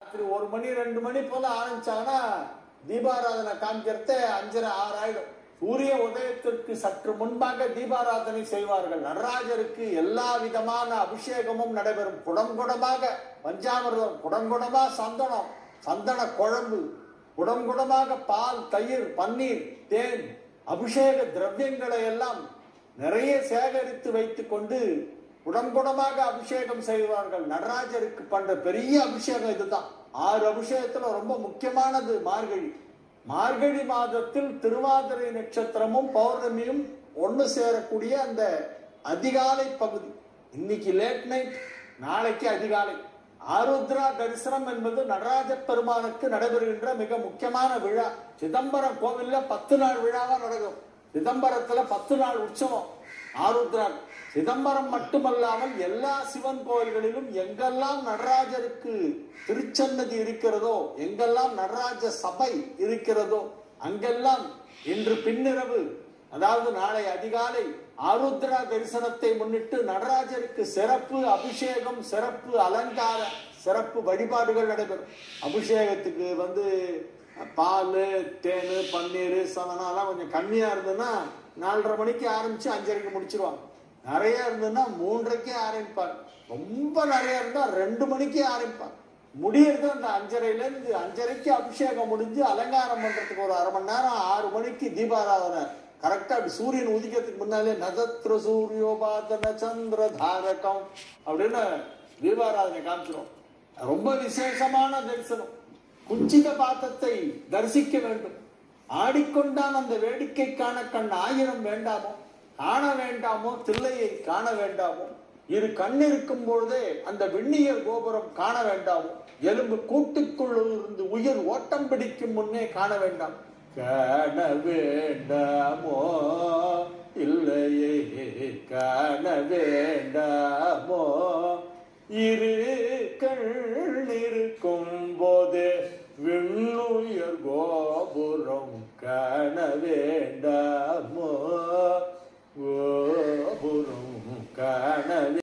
ராத்திரி ஒரு மணி ரெண்டு மணி போல ஆரம்பிச்சாங்கன்னா தீபாராதனை காமிக்கிறத அஞ்சரை ஆறு ஆயிடும் சூரிய உதயத்திற்கு சற்று முன்பாக தீபாராதனை செய்வார்கள் நடராஜருக்கு எல்லா விதமான அபிஷேகமும் நடைபெறும் குடங்குடமாக பஞ்சாமிர்தம் குடங்குடமா சந்தனம் சந்தன குழம்பு குடங்குடமாக பால் தயிர் பன்னீர் தேன் அபிஷேக திரவியங்களை எல்லாம் நிறைய சேகரித்து வைத்துக் கொண்டு குடங்குடமாக அபிஷேகம் செய்வார்கள் நடராஜருக்கு பண்ற பெரிய அபிஷேகம் இதுதான் ஆறு அபிஷேகத்துல ரொம்ப முக்கியமானது மார்கழி மார்கழி மாதத்தில் திருவாதிரை நட்சத்திரமும் பௌர்ணமியும் ஒண்ணு சேரக்கூடிய அந்த அதிகாலை பகுதி இன்னைக்கு லேட் நைட் நாளைக்கு அதிகாலை ஆருத்ரா தரிசனம் என்பது நடராஜ பெருமானுக்கு நடைபெறுகின்ற மிக முக்கியமான விழா சிதம்பரம் கோவில்ல பத்து நாள் விழாவா நடக்கும் சிதம்பரத்துல பத்து நாள் உற்சவம் ஆருத்ரா சிதம்பரம் மட்டுமல்லாமல் எல்லா சிவன் கோயில்களிலும் எங்கெல்லாம் நடராஜருக்கு திருச்சன்னதி இருக்கிறதோ எங்கெல்லாம் நடராஜ சபை இருக்கிறதோ அங்கெல்லாம் இன்று பின்னிரவு அதாவது நாளை அதிகாலை ஆருத்ரா தரிசனத்தை முன்னிட்டு நடராஜருக்கு சிறப்பு அபிஷேகம் சிறப்பு அலங்கார சிறப்பு வழிபாடுகள் நடைபெறும் அபிஷேகத்துக்கு வந்து பால் தேன் பன்னீர் சதனம் எல்லாம் கொஞ்சம் கம்மியா இருந்ததுன்னா நாலரை மணிக்கு ஆரம்பிச்சு அஞ்சரைக்கு முடிச்சிருவாங்க நிறைய இருந்ததுன்னா மூன்றரைக்கே ஆரம்பிப்பாங்க ரொம்ப நிறைய இருந்தா ரெண்டு மணிக்கே ஆரம்பிப்பாங்க முடியறது அந்த அஞ்சரைல இருந்து அஞ்சரைக்கு அபிஷேகம் முடிஞ்சு அலங்காரம் பண்றதுக்கு ஒரு அரை மணி நேரம் ஆறு மணிக்கு தீபாராதனை கரெக்டா அப்படி சூரியன் உதிக்கிறதுக்கு முன்னாலே நதத்ர சூரியோபாதன சந்திர தாரகம் அப்படின்னு தீபாராதனை காமிச்சிரும் ரொம்ப விசேஷமான தரிசனம் குஞ்சித பாத்தத்தை தரிசிக்க வேண்டும் ஆடிக்கொண்டான் அந்த வேடிக்கை காண கண் ஆயிரம் வேண்டாமோ காண வேண்டாமோ தில்லையை காண வேண்டாமோ இரு கண் இருக்கும் பொழுதே அந்த விண்ணியர் கோபுரம் காண வேண்டாமோ எலும்பு கூட்டுக்குள் இருந்து உயிர் ஓட்டம் பிடிக்கும் முன்னே காண வேண்டாம் காண வேண்டாமோ இல்லையே காண வேண்டாமோ இரு கண் இருக்கும் போதே விண்ணுயர் கோபுரம் காண வேண்டாமோ கோபுரம் காண